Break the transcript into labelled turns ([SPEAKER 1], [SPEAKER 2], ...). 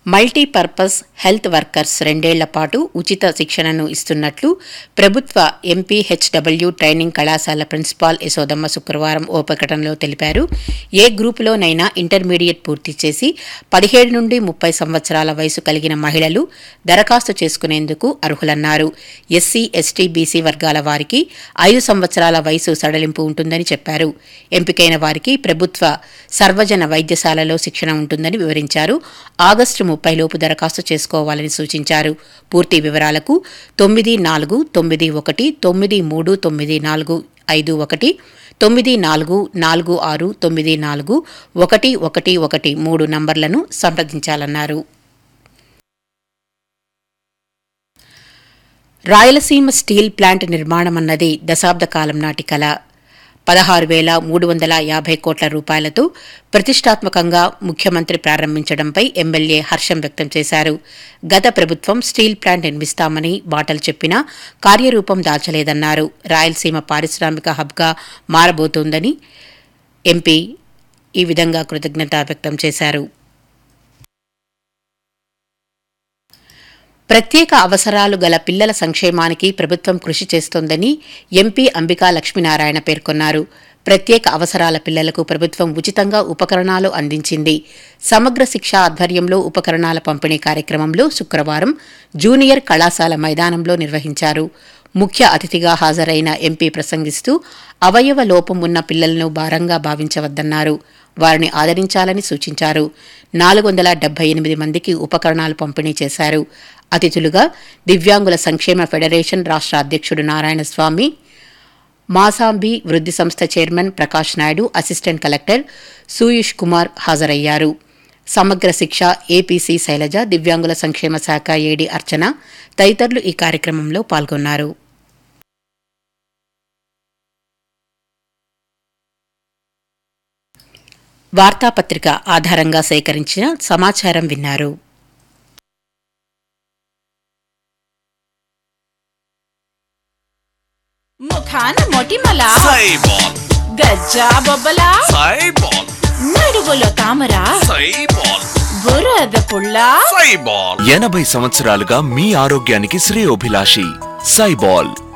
[SPEAKER 1] multipurpose health workers రెండేళ్ల పాటు ఉచిత శిక్షణను ఇస్తున్నట్లు ప్రభుత్వ ఎంపీహెచ్డబ్ల్యూ ట్రైనింగ్ కళాశాల ప్రిన్సిపాల్ యశోదమ్మ శుక్రవారం ఓ ప్రకటనలో తెలిపారు ఏ గ్రూపులోనైనా ఇంటర్మీడియట్ పూర్తి చేసి పదిహేడు నుండి ముప్పై సంవత్సరాల వయసు కలిగిన మహిళలు దరఖాస్తు చేసుకునేందుకు అర్హులన్నారు ఎస్సీ ఎస్టీ బీసీ వర్గాల వారికి ఐదు సంవత్సరాల వయసు సడలింపు ఉంటుందని చెప్పారు ఎంపికైన వారికి ప్రభుత్వ సర్వజన వైద్యశాలలో శిక్షణ ఉంటుందని వివరించారు ఆగస్టు ముప్పై లోపు దరఖాస్తు చేసుకోవాలని సూచించారు పూర్తి వివరాలకు తొమ్మిది నాలుగు తొమ్మిది ఒకటి తొమ్మిది మూడు తొమ్మిది నాలుగు ఐదు ఒకటి తొమ్మిది నాలుగు నాలుగు ఆరు తొమ్మిది నాలుగు ఒకటి ఒకటి ఒకటి మూడు నంబర్లను సంప్రదించాలన్నారు రాయలసీమ స్టీల్ ప్లాంట్ నిర్మాణమన్నది దశాబ్ద కాలం నాటి కల పదహారు వేల మూడు వందల యాభై కోట్ల రూపాయలతో ప్రతిష్టాత్మకంగా ముఖ్యమంత్రి ప్రారంభించడంపై ఎమ్మెల్యే హర్షం వ్యక్తం చేశారు గత ప్రభుత్వం స్టీల్ ప్లాంట్ నిర్మిస్తామని బాటలు చెప్పినా కార్యరూపం దాల్చలేదన్నారు రాయలసీమ పారిశ్రామిక హబ్గా మారబోతోందని ఎంపీ ఈ విధంగా కృతజ్ఞత వ్యక్తం చేశారు ప్రత్యేక అవసరాలు గల పిల్లల సంక్షేమానికి ప్రభుత్వం కృషి చేస్తోందని ఎంపీ అంబికా లక్ష్మీనారాయణ పేర్కొన్నారు ప్రత్యేక అవసరాల పిల్లలకు ప్రభుత్వం ఉచితంగా ఉపకరణాలు అందించింది సమగ్ర శిక్ష ఆధ్వర్యంలో ఉపకరణాల పంపిణీ కార్యక్రమంలో శుక్రవారం జూనియర్ కళాశాల మైదానంలో నిర్వహించారు ముఖ్య అతిథిగా హాజరైన ఎంపీ ప్రసంగిస్తూ అవయవ లోపం ఉన్న పిల్లలను భారంగా భావించవద్దన్నారు వారిని ఆదరించాలని సూచించారు నాలుగు వందల డెబ్బై ఎనిమిది మందికి ఉపకరణాలు పంపిణీ చేశారు అతిథులుగా దివ్యాంగుల సంక్షేమ ఫెడరేషన్ రాష్ట్ర అధ్యక్షుడు నారాయణస్వామి మాసాంబి వృద్ధి సంస్థ chairman Prakash Naidu assistant collector Suyush Kumar హాజరయ్యారు సమగ్ర శిక్ష ఏపీసీ శైలజ దివ్యాంగుల సంక్షేమ శాఖ ఏడి అర్చన తదితరులు ఈ కార్యక్రమంలో పాల్గొన్నారు వార్తాపత్రిక ఆధారంగా సేకరించిన సమాచారం విన్నారు
[SPEAKER 2] ముఖాన మొటిమల
[SPEAKER 3] సైబాల్
[SPEAKER 2] గజ్జా బొబ్బల
[SPEAKER 3] సైబాల్
[SPEAKER 2] నడుగులో తామర
[SPEAKER 3] సైబాల్
[SPEAKER 2] బురద పుల్ల
[SPEAKER 3] సైబాల్
[SPEAKER 4] ఎనభై సంవత్సరాలుగా మీ ఆరోగ్యానికి శ్రేయోభిలాషి సైబాల్